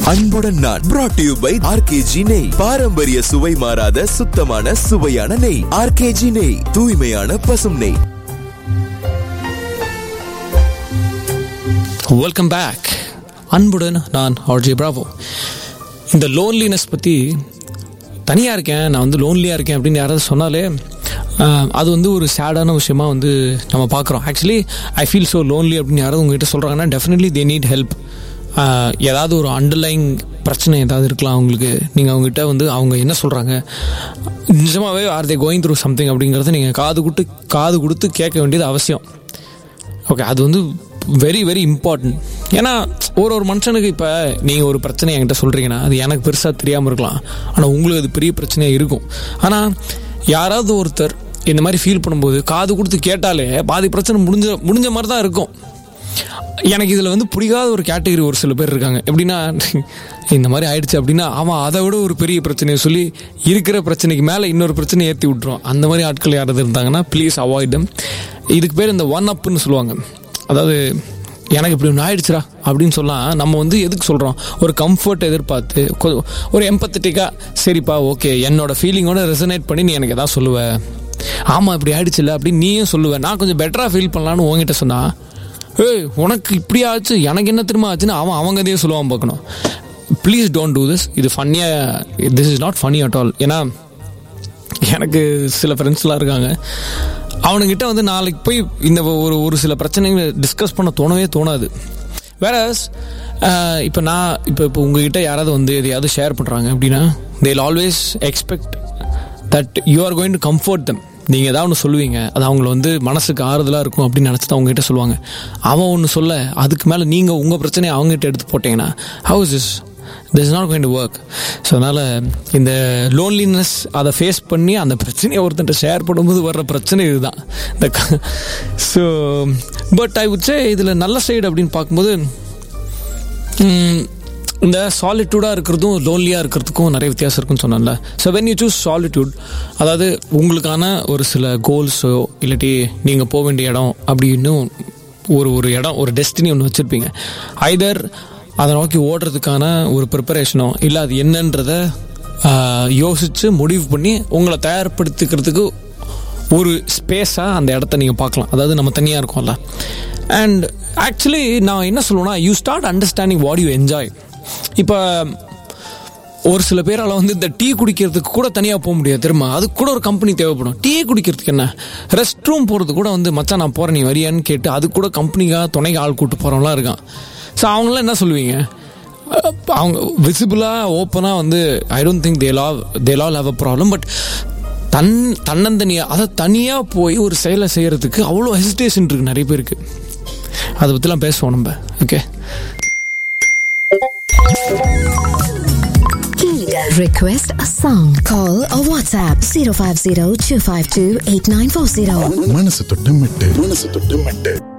அன்புடன் நான் brought to you by RKG நெய் பாரம்பரிய சுவை மாறாத சுத்தமான சுவையான நெய் ஆர்கேஜி நெய் தூய்மையான பசும் நெய் வெல்கம் பேக் அன்புடன் நான் ஆர்ஜே பிராவோ இந்த லோன்லினஸ் பற்றி தனியாக இருக்கேன் நான் வந்து லோன்லியாக இருக்கேன் அப்படின்னு யாராவது சொன்னாலே ஆஹ், அது வந்து ஒரு சேடான விஷயமா வந்து நம்ம பார்க்குறோம் actually I feel so lonely அப்படின்னு யாராவது உங்ககிட்ட சொல்கிறாங்கன்னா டெஃபினெட்லி தே நீட் ஹெல்ப் ஏதாவது ஒரு அண்டர்லைங் பிரச்சனை ஏதாவது இருக்கலாம் அவங்களுக்கு நீங்கள் அவங்ககிட்ட வந்து அவங்க என்ன சொல்கிறாங்க நிஜமாவே are they going through something அப்படிங்கிறத நீங்கள் காது கொடுத்து காது கொடுத்து கேட்க வேண்டியது அவசியம் ஓகே அது வந்து வெரி வெரி இம்பார்ட்டன்ட் ஏன்னா ஒரு ஒரு மனுஷனுக்கு இப்போ நீங்கள் ஒரு பிரச்சனை என்கிட்ட சொல்கிறீங்கன்னா அது எனக்கு பெருசாக தெரியாமல் இருக்கலாம் ஆனால் உங்களுக்கு அது பெரிய பிரச்சனையாக இருக்கும் ஆனால் யாராவது ஒருத்தர் இந்த மாதிரி ஃபீல் பண்ணும்போது காது கொடுத்து கேட்டாலே பாதி பிரச்சனை முடிஞ்ச முடிஞ்ச மாதிரி தான் இருக்கும் எனக்கு இதில் வந்து பிடிக்காத ஒரு கேட்டகரி ஒரு சில பேர் இருக்காங்க எப்படின்னா இந்த மாதிரி ஆயிடுச்சு அப்படின்னா அவன் அதை விட ஒரு பெரிய பிரச்சனையை சொல்லி இருக்கிற பிரச்சனைக்கு மேலே இன்னொரு பிரச்சனை ஏற்றி விட்டுருவான் அந்த மாதிரி ஆட்கள் யாராவது இருந்தாங்கன்னா ப்ளீஸ் அவாய்ட் them இதுக்கு பேர் இந்த ஒன் அப்னு சொல்லுவாங்க அதாவது எனக்கு இப்படி ஒன்று ஆயிடுச்சுடா அப்படின்னு சொல்லலாம் நம்ம வந்து எதுக்கு சொல்கிறோம் ஒரு கம்ஃபர்ட் எதிர்பார்த்து கொ- ஒரு எம்பத்தட்டிக்காக சரிப்பா ஓகே என்னோட ஃபீலிங்கோட ரெசனேட் பண்ணி நீ எனக்கு எதாவது சொல்லுவ ஆமாம் இப்படி ஆயிடுச்சுல்ல அப்படின்னு நீயும் சொல்லுவேன் நான் கொஞ்சம் பெட்டராக ஃபீல் பண்ணலான்னு உங்ககிட்ட சொன்னா ஏய் உனக்கு இப்படி ஆச்சு எனக்கு என்ன திரும்ப ஆச்சுன்னு அவன் அவங்க இதையே சொல்லுவான் பார்க்கணும் ப்ளீஸ் டோன்ட் டூ திஸ் இது ஃபன்னியாக this is not funny at all ஏன்னா எனக்கு சில ஃப்ரெண்ட்ஸ்லாம் இருக்காங்க அவனுங்கிட்ட வந்து நாளைக்கு போய் இந்த ஒரு ஒரு சில பிரச்சனைகளை டிஸ்கஸ் பண்ண தோணவே தோணாது வேற இப்போ நான் இப்போ இப்போ உங்ககிட்ட யாராவது வந்து எதையாவது ஷேர் பண்ணுறாங்க அப்படின்னா they'll always expect that you are going to comfort them நீங்கள் ஏதாவது ஒன்று சொல்லுவீங்க அது அவங்கள வந்து மனசுக்கு ஆறுதலாக இருக்கும் அப்படின்னு நினச்சி தான் அவங்ககிட்ட சொல்லுவாங்க அவன் ஒன்று சொல்ல அதுக்கு மேலே நீங்கள் உங்கள் பிரச்சனையை அவங்ககிட்ட எடுத்து போட்டிங்கன்னா how's is this is not going to work so அதனால் இந்த லோன்லினஸ் அதை ஃபேஸ் பண்ணி அந்த பிரச்சனையை ஒருத்தன்ட்ட ஷேர் பண்ணும்போது வர்ற பிரச்சனை இதுதான் இந்த so but I would say இதில் நல்ல சைடு அப்படின்னு பார்க்கும்போது ம், இந்த சாலிட்யூடாக இருக்கிறதும் லோன்லியாக இருக்கிறதுக்கும் நிறைய வித்தியாசம் இருக்குன்னு சொன்னேன்ல so when you choose solitude அதாவது உங்களுக்கான ஒரு சில கோல்ஸோ இல்லாட்டி நீங்கள் போக வேண்டிய இடம் அப்படின்னு ஒரு ஒரு இடம் ஒரு டெஸ்டினி ஒன்று வச்சுருப்பீங்க ஐதர் அதை நோக்கி ஓடுறதுக்கான ஒரு ப்ரிப்பரேஷனோ இல்லை அது என்னன்றத யோசித்து முடிவு பண்ணி உங்களை தயார்படுத்திக்கிறதுக்கு ஒரு ஸ்பேஸாக அந்த இடத்த நீங்கள் பார்க்கலாம் அதாவது நம்ம தனியாக இருக்கோம்ல அண்ட் ஆக்சுவலி நான் என்ன சொல்லுவேன்னா you start understanding what you enjoy இப்போ ஒரு சில பேரால் வந்து இந்த டீ குடிக்கிறதுக்கு கூட தனியாக போக முடியாது திரும்ப அதுக்கு கூட ஒரு கம்பெனி தேவைப்படும் டீ குடிக்கிறதுக்கு என்ன ரெஸ்ட் ரூம் போகிறது கூட வந்து மச்சான் நான் போகிறேன் நீ வரியான்னு கேட்டு அதுக்கு கூட கம்பெனிக்காக துணைக்கு ஆள் கூட்டு போகிறவங்களாம் இருக்கான் ஸோ அவங்களாம் என்ன சொல்லுவீங்க அஹ் அவங்க விசிபிளாக ஓப்பனாக வந்து I don't think they love they all have a problem but தன் தன்னந்தனியாக அதை தனியாக போய் ஒரு செயலை செய்கிறதுக்கு அவ்வளோ ஹெசிடேஷன் இருக்குது நிறைய பேருக்கு அதை பற்றிலாம் பேசுவோம் நம்ம okay Request a song. Call or WhatsApp 050 252 8940. மனசு தொட்டு மெட்டு மனசு தொட்டு மெட்டு